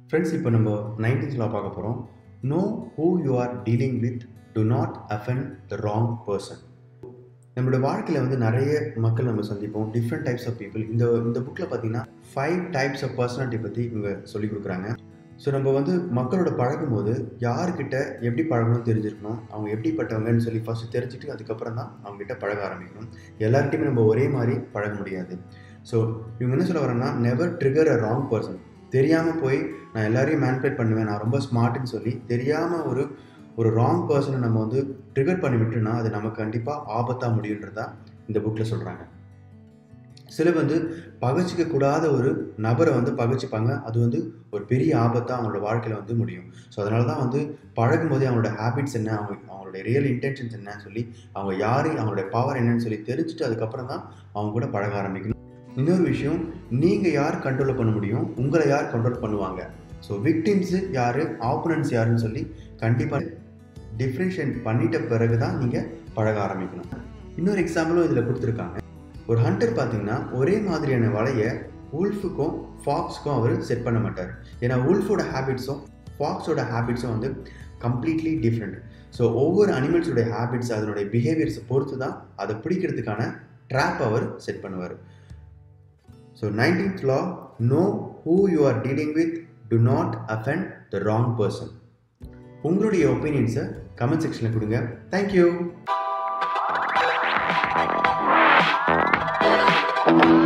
friends இப்போ நம்ம nineteenth law பார்க்க போகிறோம் know who you are dealing with do not offend the wrong person நம்மளோட வாழ்க்கையில் வந்து நிறைய மக்கள் நம்ம சந்திப்போம் டிஃப்ரெண்ட் டைப்ஸ் ஆஃப் பீப்புள் இந்த இந்த புக்கில் பார்த்தீங்கன்னா ஃபைவ் டைப்ஸ் ஆஃப் பர்சனாலிட்டி பற்றி இவங்க சொல்லிக் கொடுக்குறாங்க ஸோ நம்ம வந்து மக்களோட பழகும் போது யார்கிட்ட எப்படி பழகணும்னு தெரிஞ்சிருக்கணும் அவங்க எப்படிப்பட்டவங்கன்னு சொல்லி ஃபஸ்ட்டு தெரிஞ்சுட்டு அதுக்கப்புறம் தான் அவங்ககிட்ட பழக ஆரம்பிக்கணும் எல்லார்கிட்டையுமே நம்ம ஒரே மாதிரி பழக முடியாது ஸோ இவங்க என்ன சொல்ல வரேன்னா never trigger a wrong person தெரியாமல் போய் நான் எல்லாரையும் மேனிபுலேட் பண்ணுவேன் நான் ரொம்ப ஸ்மார்ட்னு சொல்லி தெரியாமல் ஒரு ஒரு ராங் பர்சனை நம்ம வந்து ட்ரிகர் பண்ணி விட்டுனா அது நமக்கு கண்டிப்பாக ஆபத்தாக முடியுன்றதா இந்த புக்கில் சொல்கிறாங்க சிலர் வந்து பகச்சிக்க கூடாத ஒரு நபரை வந்து பகச்சிப்பாங்க அது வந்து ஒரு பெரிய ஆபத்தாக அவங்களோட வாழ்க்கையில் வந்து முடியும் ஸோ அதனால தான் வந்து பழகும் போதே அவங்களோட ஹேபிட்ஸ் என்ன அவங்க அவங்களுடைய ரியல் இன்டென்ஷன்ஸ் என்னன்னு சொல்லி அவங்க யார் அவங்களுடைய பவர் என்னன்னு சொல்லி தெரிஞ்சுட்டு அதுக்கப்புறம் தான் அவங்க கூட பழக ஆரம்பிக்கணும் இன்னொரு விஷயம் நீங்கள் யார் கண்ட்ரோல் பண்ண முடியும் உங்களை யார் கண்ட்ரோல் பண்ணுவாங்க ஸோ விக்டிம்ஸு யார் ஆப்போனன்ட்ஸ் யாருன்னு சொல்லி கண்டிப்பாக டிஃப்ரென்ஷியேட் பண்ணிட்ட பிறகு தான் நீங்கள் பழக ஆரம்பிக்கணும் இன்னொரு எக்ஸாம்பிளும் இதில் கொடுத்துருக்காங்க ஒரு ஹண்டர் பார்த்தீங்கன்னா ஒரே மாதிரியான வலையை உல்ஃபுக்கும் ஃபாக்ஸ்க்கும் அவர் செட் பண்ண மாட்டார் ஏன்னா உல்ஃபோட ஹேபிட்ஸும் ஃபாக்ஸோட ஹேபிட்ஸும் வந்து கம்ப்ளீட்லி டிஃப்ரெண்ட் ஸோ ஒவ்வொரு அனிமல்ஸோட ஹேபிட்ஸ் அதனுடைய பிஹேவியர்ஸை பொறுத்து தான் அதை பிடிக்கிறதுக்கான ட்ராப் அவர் செட் பண்ணுவார் so nineteenth law know who you are dealing with do not offend the wrong person உங்களுடைய ஒப்பீனியன்ஸை கமெண்ட் செக்ஷனில் கொடுங்க தேங்க்யூ